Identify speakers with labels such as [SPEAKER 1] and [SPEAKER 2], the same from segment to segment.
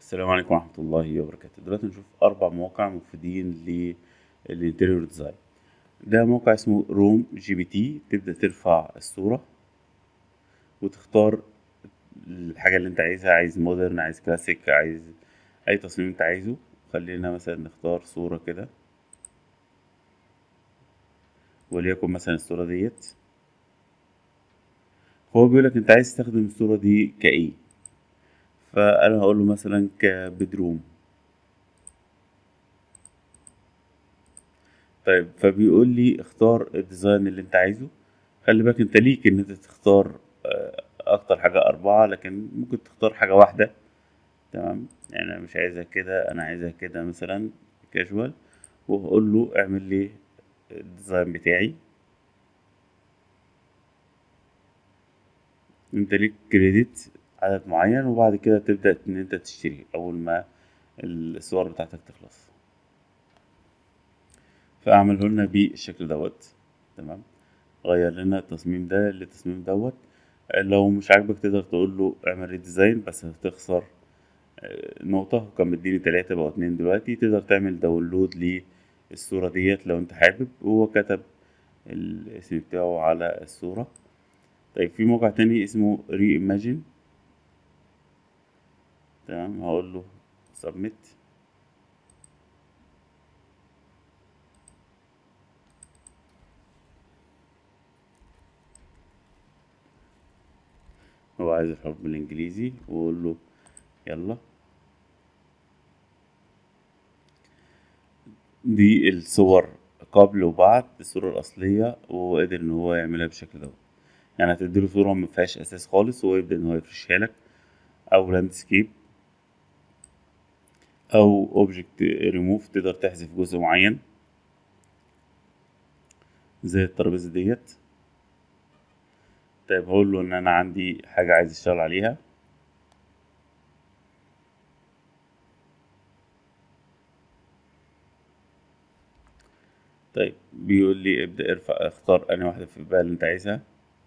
[SPEAKER 1] السلام عليكم ورحمة الله وبركاته دلوقتي نشوف أربع مواقع مفيدين للانتريور ديزاين ده موقع اسمه روم جي بي تي تبدأ ترفع الصورة وتختار الحاجة اللي انت عايزها عايز مودرن عايز كلاسيك عايز أي تصميم انت عايزه خلينا مثلا نختار صورة كده وليكن مثلا الصورة ديت هو بيقولك انت عايز تستخدم الصورة دي كايه فانا هقول له مثلا كبدروم طيب فبيقول لي اختار الديزاين اللي انت عايزه خلي بالك انت ليك ان انت تختار آه، اكتر حاجة اربعة لكن ممكن تختار حاجة واحدة تمام يعني انا مش عايزها كده انا عايزها كده مثلا كاجوال وهقول له اعمل لي الديزاين بتاعي انت ليك كريدت عدد معين وبعد كده تبدأ ان انت تشتري اول ما الصور بتاعتك تخلص فاعمله لنا بالشكل دوت تمام غير لنا التصميم ده للتصميم دوت لو مش عاجبك تقدر تقول له اعمل ريديزاين بس هتخسر آه، نقطة وكان مديني تلاتة بقوا اتنين دلوقتي تقدر تعمل داونلود للصورة ديت لو انت حابب وهو كتب الاسم بتاعه على الصورة طيب في موقع تاني اسمه ري ايماجين تمام هقول له سبميت هو عايز الحروف بالانجليزي واقول له يلا دي الصور قبل وبعد الصورة الأصلية وهو قدر إن هو يعملها بالشكل دوت يعني هتديله صورة مفيهاش أساس خالص وهو يبدأ إن هو يفرشها لك أو لاندسكيب أو أوبجكت ريموف تقدر تحذف جزء معين زي الترابيزة ديت طيب هقول له إن أنا عندي حاجة عايز أشتغل عليها طيب بيقول لي ابدأ ارفع اختار أنهي واحدة في بقى اللي أنت عايزها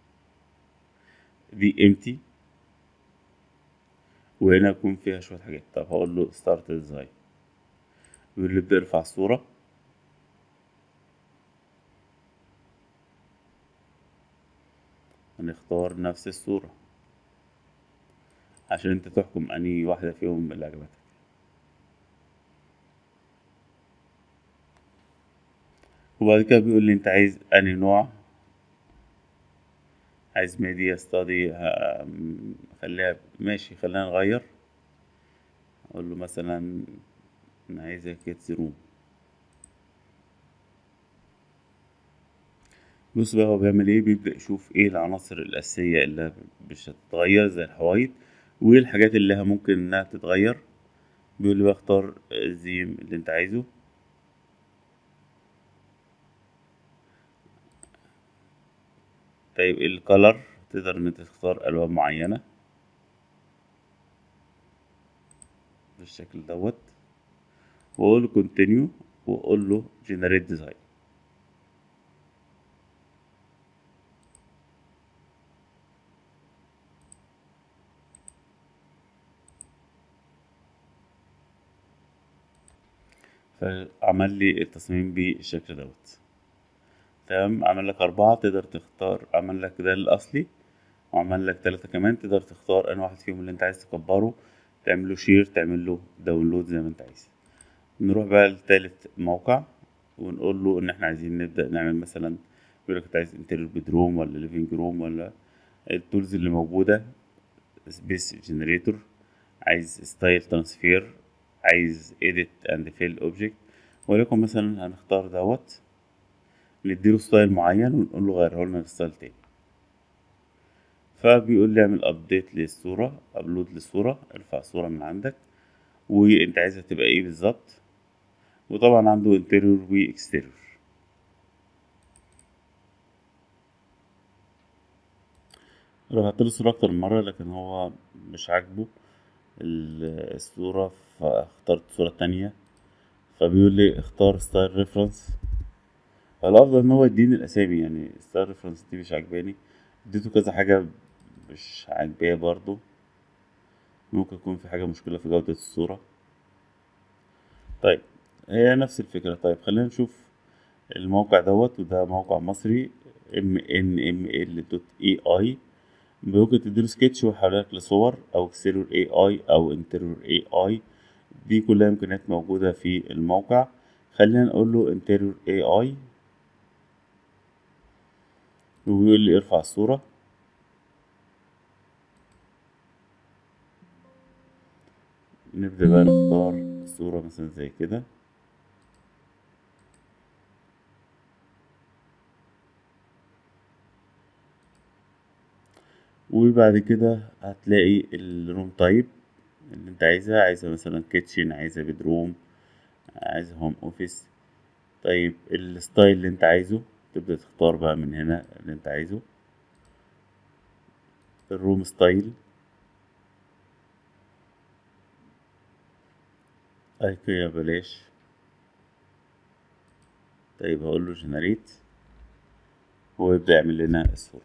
[SPEAKER 1] دي امتي وهنا يكون فيها شوية حاجات طب هقول له ستارت ديزاين بيقول لي ابدأ ارفع الصورة هنختار نفس الصورة عشان انت تحكم انهي واحدة فيهم اللي عجبتك وبعد كده بيقول لي انت عايز انهي نوع عايز ميديا ستادي خليها ماشي خلينا نغير اقول له مثلا انا عايزها كيدز روم بص بقى هو بيعمل ايه بيبدأ يشوف ايه العناصر الأساسية اللي مش هتتغير زي الحوايط وايه الحاجات اللي لها ممكن انها تتغير بيقول لي بقى اختار الزيم اللي انت عايزه طيب الكالر تقدر ان انت تختار الوان معينة بالشكل دوت واقول له كونتينيو واقول له جنريت ديزاين فعمل لي التصميم بالشكل دوت تمام عمل لك أربعة تقدر تختار عمل لك ده الأصلي وعمل لك تلاتة كمان تقدر تختار أنهي واحد فيهم اللي أنت عايز تكبره تعمله شير تعمله داونلود زي ما أنت عايز نروح بقى لتالت موقع ونقول له إن إحنا عايزين نبدأ نعمل مثلا يقول لك أنت عايز انتريور بدروم ولا ليفينج روم ولا التولز اللي موجودة سبيس جنريتور عايز ستايل ترانسفير عايز edit and fill object وليكن مثلا هنختار دوت نديله ستايل معين ونقول له غيره لنا لستايل تاني فبيقول لي اعمل ابديت للصورة ابلود للصورة ارفع صورة من عندك وانت عايزها تبقى ايه بالظبط وطبعا عنده انتيريور واكستيريور رفعت له الصورة أكتر من مرة لكن هو مش عاجبه ال- الصورة فاخترت صورة تانية فبيقول لي اختار ستايل ريفرنس فالأفضل إن هو يديني الأسامي يعني ستايل ريفرنس دي مش عاجباني اديته كذا حاجة مش عاجباه برضو ممكن يكون في حاجة مشكلة في جودة الصورة طيب هي نفس الفكرة طيب خلينا نشوف الموقع دوت وده موقع مصري mnml.ai ممكن تديله سكتش ويحولك لصور او اكستيريور اي اي او انتريور اي اي دي كلها امكانيات موجودة في الموقع خلينا نقول له انتريور اي اي ويقول لي ارفع الصورة نبدأ بقى نختار صورة مثلا زي كده وبعد كده هتلاقي الروم تايب اللي انت عايزها عايزها مثلا كيتشن عايزها بيدروم عايزها هوم اوفيس طيب الستايل اللي انت عايزه تبدأ تختار بقى من هنا اللي انت عايزه الروم ستايل ايكيا بلاش طيب هقول له جنريت هو يبدأ يعمل لنا الصورة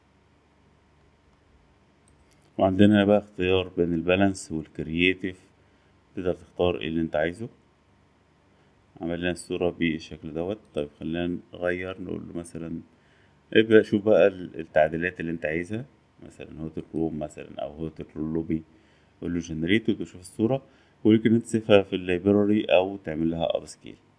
[SPEAKER 1] وعندنا بقى اختيار بين البالانس والكرييتيف تقدر تختار ايه اللي انت عايزه عمل لنا الصورة بالشكل دوت طيب خلينا نغير نقول له مثلا ابدأ شوف بقى التعديلات اللي انت عايزها مثلا هوتل روم مثلا او هوتل لوبي قول له جنريت وتشوف الصورة ويمكن انت تسيبها في اللايبراري او تعمل لها اب سكيل